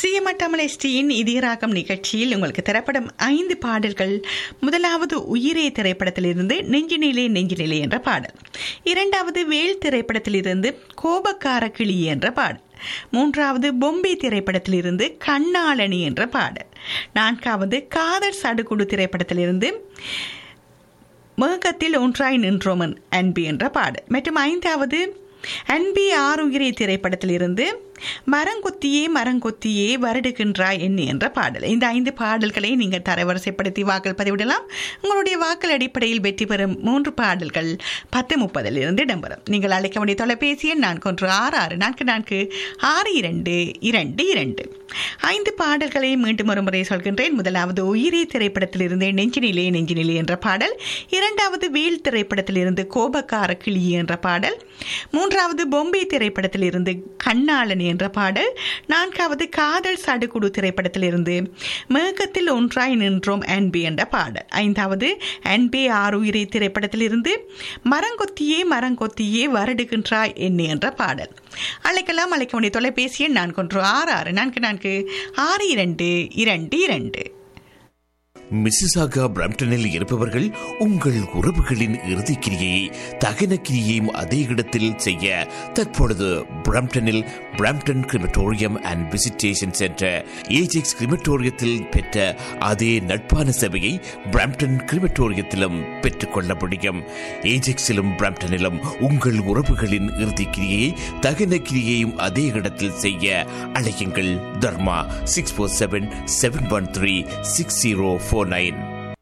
சிஎமட்டமல் எஸ்டியின் இதயராகம் நிகழ்ச்சியில் உங்களுக்கு தரப்படும் ஐந்து பாடல்கள் முதலாவது உயிரே திரைப்படத்திலிருந்து நெஞ்சினிலே நெஞ்சினிலே என்ற பாடல் இரண்டாவது வேல் திரைப்படத்திலிருந்து கோபக்கார கிளி என்ற பாடல் மூன்றாவது பொம்பே திரைப்படத்திலிருந்து கண்ணாளனி என்ற பாடல் நான்காவது காதல் சடுகுடு திரைப்படத்திலிருந்து மேகத்தில் ஒன்றாய் நின்றோமன் அன்பி என்ற பாடல் மற்றும் ஐந்தாவது அன்பி ஆறுயிரை திரைப்படத்திலிருந்து மரங்கொத்தியே மரங்கொத்தியே வருடுகின்றாய் என்ன என்ற பாடல் இந்த ஐந்து பாடல்களை நீங்கள் தரவரிசைப்படுத்தி வாக்கள் பதிவிடலாம் உங்களுடைய வாக்கள் அடிப்படையில் வெற்றி பெறும் மூன்று பாடல்கள் பத்து முப்பதில் இருந்து இடம்பெறும் நீங்கள் அழைக்க வேண்டிய தொலைபேசி எண் நான்கு ஒன்று ஆறு ஆறு நான்கு நான்கு ஆறு இரண்டு இரண்டு இரண்டு ஐந்து பாடல்களை மீண்டும் ஒரு முறை சொல்கின்றேன் முதலாவது உயிரே திரைப்படத்திலிருந்து நெஞ்சினிலே நெஞ்சினிலே என்ற பாடல் இரண்டாவது வேல் திரைப்படத்திலிருந்து கோபக்கார கிளி என்ற பாடல் மூன்றாவது பொம்பே திரைப்படத்திலிருந்து கண்ணாளன் என்ற பாடல் நான்காவது காதல் சடுகுடு திரைப்படத்திலிருந்து மேகத்தில் ஒன்றாய் நின்றோம் அன்பி என்ற பாடல் ஐந்தாவது அன்பே ஆறுயிரை திரைப்படத்திலிருந்து மரங்கொத்தியே மரங்கொத்தியே வருடுகின்றாய் என்ன என்ற பாடல் அழைக்கலாம் அழைக்க வேண்டிய தொலைபேசி எண் நான்கு ஒன்று ஆறு ஆறு நான்கு நான்கு ஆறு இரண்டு இரண்டு இரண்டு மிசிசாகா பிரம்டனில் இருப்பவர்கள் உங்கள் உறவுகளின் இறுதிக்கிரியை தகன கிரியையும் அதே இடத்தில் செய்ய தற்பொழுது பிரம்டனில் Brampton crematorium and visitation centre Ajax கிரிமட்டோரியத்தில் பெற்ற அதே நட்பான சேவையை பிரம்டன் கிரிமட்டோரியத்திலும் பெற்றுக்கொள்ள முடியும் ஏஜெக்ஸிலும் பிரம்டனிலும் உங்கள் உறவுகளின் இறுதிக்கிரியை தகன கிரியையும் அதே இடத்தில் செய்ய அழையுங்கள் Dharma six four seven seven one three six zero four nine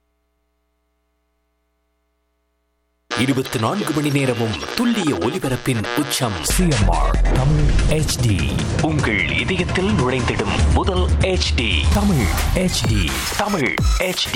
இருபத்தி நான்கு மணி நேரமும் துல்லிய ஒலிபரப்பின் உச்சம் சிஎம்ஆர் தமிழ் ஹெச்டி உங்கள் இதயத்தில் நுழைந்திடும் முதல் HD Tamil HD Tamil HD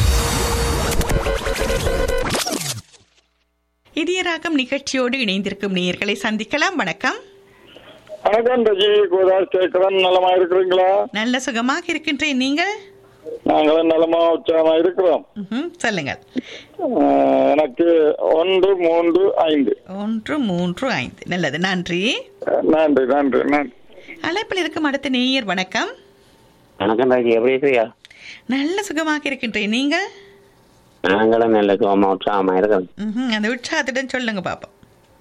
இதயராகம் நிகழ்ச்சியோடு இணைந்திருக்கும் நேயர்களை சந்திக்கலாம் வணக்கம் வணக்கம் ரஜி கோதாஸ் கேட்கிறேன் நலமா இருக்கிறீங்களா நல்ல சுகமாக இருக்கின்றேன் நீங்கள் நாங்களும் நலமா உற்சாகமா இருக்கிறோம் ம்ஹும், சொல்லுங்கள் அஹ், எனக்கு ஒன்று மூன்று ஐந்து ஒன்று மூன்று ஐந்து நல்லது நன்றி அஹ், நன்றி நன்றி நன்றி அழைப்பில் இருக்கும் அடுத்த நேயர் வணக்கம் வணக்கம் ராஜி எப்படி இருக்கிறியா நல்ல சுகமாக இருக்கின்றேன் நீங்கள் நாங்களும் நல்ல சுகமா உற்சாகமா இருக்கிறோம் ம்ஹும், அந்த உற்சாகத்துடன் சொல்லுங்க பாப்போம்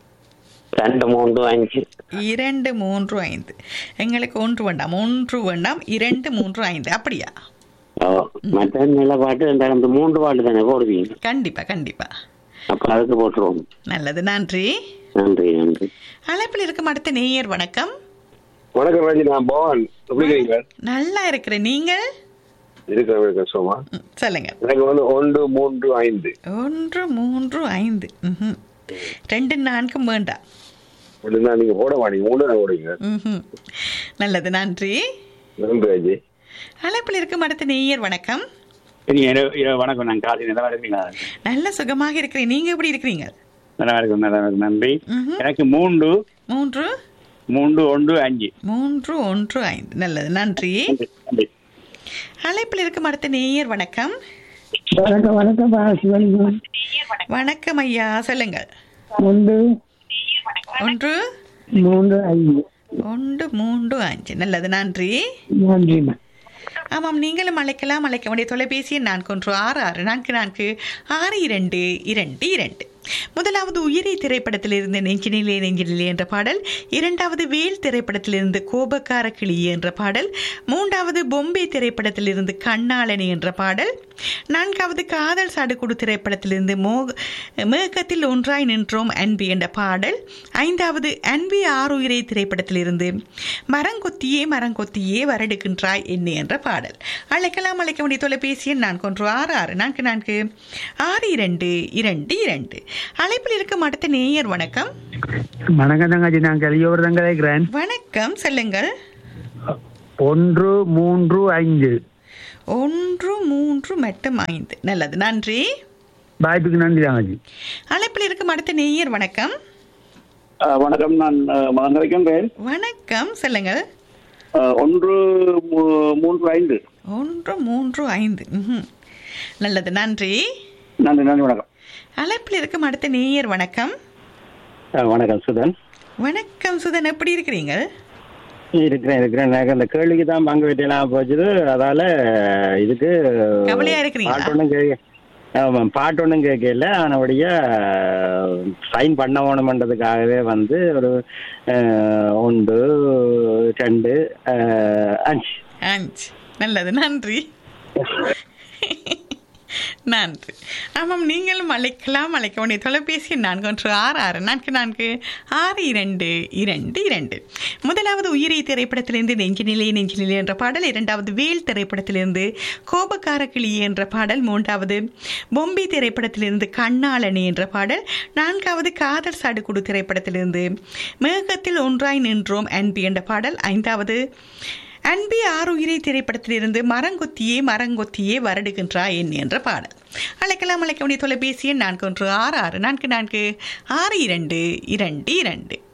ரெண்டு மூன்று அஞ்சு இரண்டு மூன்று ஐந்து எங்களுக்கு ஒன்று வேண்டாம் ஒன்று வேண்டாம் இரண்டு மூன்று ஐந்து அப்படியா ஓ, மற்ற நில பாட்டு இந்த அந்த மூன்று பாட்டு தானே போடுவீங்க கண்டிப்பா கண்டிப்பா அப்ப அதுக்கு போட்டுருவோம் நல்லது நன்றி நன்றி நன்றி அழைப்பில் இருக்கும் அடுத்த நேயர் வணக்கம் வணக்கம் ராஜி நான் பவன் எப்படி இருக்கீங்க நல்லா இருக்கிறேன் நீங்கள் இருக்கிறேன் இருக்கேன் சோமா ம், சொல்லுங்க எனக்கு வந்து ஒன்று மூன்று ஐந்து ஒன்று மூன்று ஐந்து ம்ஹும். ரெண்டு நான்கும் வேண்டாம் அப்படின்னா நீங்க போட மாட்டீங்க மூணு தான் போடுவீங்க ம்ஹும். நல்லது நன்றி நன்றி ராஜி அழைப்பில் இருக்கும் அடுத்த நேயர் வணக்கம் இனி இரவு- இரவு வணக்கம் நான் காசி நல்லா இருக்கீங்களா நல்ல சுகமாக இருக்கிறேன் நீங்க எப்படி இருக்கிறீங்க நல்லா இருக்கும் நல்லா இருக்கும் நன்றி ம்ஹும். எனக்கு மூன்று மூன்று மூன்று ஒன்று அஞ்சு மூன்று ஒன்று ஐந்து நல்லது நன்றி நன்றி நன்றி அழைப்பில் இருக்கும் அடுத்த நேயர் வணக்கம் வணக்கம் வணக்கம் பா, சிவலிங்கம் வணக்கம் ஐயா சொல்லுங்கள் ஒன்று ஒன்று மூன்று ஐந்து ஒன்று மூன்று அஞ்சு நல்லது நன்றி நன்றிம்மா ஆமாம் நீங்களும் அழைக்கலாம் அழைக்க வேண்டிய தொலைபேசி எண் நான்கு ஒன்று ஆறு ஆறு நான்கு நான்கு ஆறு இரண்டு இரண்டு இரண்டு முதலாவது உயிரை திரைப்படத்திலிருந்து நெஞ்சினிலே நெஞ்சினிலே என்ற பாடல் இரண்டாவது வேல் திரைப்படத்திலிருந்து கோபக்கார கிளி என்ற பாடல் மூன்றாவது பொம்பே திரைப்படத்திலிருந்து கண்ணாளனி என்ற பாடல் நான்காவது காதல் சடுகுடு திரைப்படத்திலிருந்து மோக மேகத்தில் ஒன்றாய் நின்றோம் அன்பி என்ற பாடல் ஐந்தாவது அன்பி ஆறுயிரை திரைப்படத்திலிருந்து மரங்கொத்தியே மரங்கொத்தியே வரடுகின்றாய் என்ன என்ற பாடல் அழைக்கலாம் அழைக்க வேண்டிய தொலைபேசி எண் நான்கு ஒன்று ஆறு ஆறு நான்கு நான்கு ஆறு இரண்டு இரண்டு இரண்டு அழைப்பில் இருக்கும் அடுத்த நேயர் வணக்கம் வணக்கம் தங்கச்சி நான் கலியோவர் தான் கலைக்கிறேன் வணக்கம் சொல்லுங்கள் ஒன்று மூன்று ஐந்து ஒன்று மூன்று மற்றும் ஐந்து நல்லது நன்றி வாய்ப்புக்கு நன்றி தங்கச்சி அழைப்பில் இருக்கும் அடுத்த நேயர் வணக்கம் அஹ், வணக்கம் நான் அஹ், மகன் கிடைக்கின்றேன் வணக்கம் சொல்லுங்கள் அஹ், ஒன்று மூ- மூன்று ஐந்து ஒன்று மூன்று ஐந்து ம்ஹும். நல்லது நன்றி நன்றி நன்றி வணக்கம் அழைப்பில் இருக்கும் அடுத்த நேயர் வணக்கம் வணக்கம் சுதன் வணக்கம் சுதன் எப்படி இருக்கிறீங்க இருக்கிறேன் இருக்கிறேன் எனக்கு அந்த கேள்விக்கு தான் பங்கு வெட்டிலாம் போச்சுது அதால இதுக்கு கவலையா இருக்கிறீங்களா? பாட்டு ஒன்றும் கேட்க ஆமா, பாட்டு ஒன்றும் கேட்கல ஆனபடியா சைன் பண்ண வேணுமன்றதுக்காகவே வந்து ஒரு அஹ், ஒன்று ரெண்டு அஹ், அஞ்சு அஞ்சு நல்லது நன்றி நன்றி ஆமாம் நீங்களும் அழைக்கலாம் அழைக்க வேண்டிய தொலைபேசி நான்கு ஒன்று ஆறு ஆறு நான்கு நான்கு ஆறு இரண்டு இரண்டு இரண்டு முதலாவது உயிரை திரைப்படத்திலிருந்து நெஞ்சினிலே நெஞ்சினிலே என்ற பாடல் இரண்டாவது வேல் திரைப்படத்திலிருந்து கோபக்கார கிளி என்ற பாடல் மூன்றாவது பொம்பி திரைப்படத்திலிருந்து கண்ணாளனி என்ற பாடல் நான்காவது காதல் சாடுகுடு திரைப்படத்திலிருந்து மேகத்தில் ஒன்றாய் நின்றோம் அன்பி என்ற பாடல் ஐந்தாவது அன்பி ஆறுயிரை திரைப்படத்திலிருந்து மரங்கொத்தியே மரங்கொத்தியே வருடுகின்றா என் என்ற பாடல் அழைக்கலாம் அழைக்க வேண்டிய தொலைபேசி எண் நான்கு ஒன்று ஆறு ஆறு நான்கு நான்கு ஆறு இரண்டு இரண்டு இரண்டு